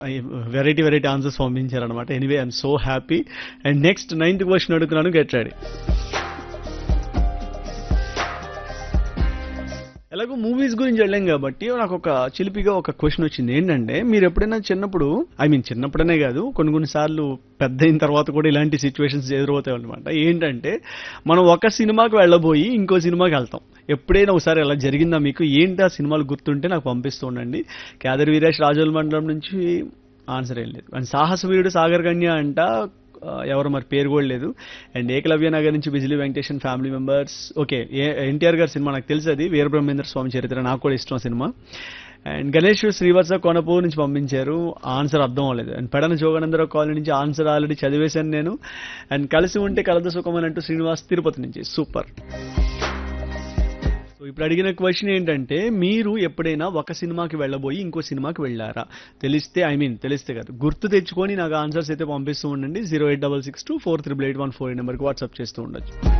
variety variety answers పంపించారనమాట anyway I'm so happy and next ninth question అడుగుతున్నాను get ready ఎలాగో movies గురించి వెళ్ళాం కాబట్టి నాకు ఒక చిలిపిగా ఒక క్వశ్చన్ వచ్చింది ఏంటంటే మీరు ఎప్పుడైనా చిన్నప్పుడు ఐ మీన్ చిన్నప్పుడనే కాదు కొన్ని కొన్ని సార్లు పెద్ద అయిన తర్వాత కూడా ఇలాంటి సిచ్యువేషన్స్ ఎదురవుతాయి అనమాట ఏంటంటే మనం ఒక సినిమాకి వెళ్ళబోయి ఇంకో సినిమాకి వెళ్తాం ఎప్పుడైనా ఒకసారి అలా జరిగిందా మీకు ఏంటి ఆ సినిమాలు గుర్తుంటే నాకు పంపిస్తూ ఉండండి కేదర్ వీరేష్ రాజోల్ మండలం నుంచి ఆన్సర్ ఏం లేదు అండ్ సాహస వీరుడు సాగర్ కన్య అంట ఆ, ఎవరు మరి పేరు కూడా లేదు అండ్ ఏకలవ్య నగర్ నుంచి Bijili Venkatesan family members okay NTR గారి సినిమా నాకు తెలుసు అది వీరబ్రహ్మేంద్ర స్వామి చరిత్ర నాకు కూడా ఇష్టం సినిమా అండ్ గణేష్ శ్రీవత్స కొనపూర్ నుంచి పంపించారు ఆన్సర్ అర్థం అవ్వలేదు అండ్ పెడన జోగానందరావు కాలనీ నుంచి ఆన్సర్ ఆల్రెడీ చదివేశాను నేను అండ్ కలిసి ఉంటే కలద సుఖం అని అంటూ శ్రీనివాస్ తిరుపతి నుంచి సూపర్ సో ఇప్పుడు అడిగిన క్వశ్చన్ ఏంటంటే మీరు ఎప్పుడైనా ఒక సినిమాకి వెళ్ళబోయి ఇంకో సినిమాకి వెళ్ళారా తెలిస్తే ఐ మీన్ తెలిస్తే కాదు గుర్తు తెచ్చుకొని నాకు ఆన్సర్స్ అయితే పంపిస్తూ ఉండండి zero eight double six two four triple eight one four నెంబర్కి వాట్సాప్ చేస్తూ ఉండొచ్చు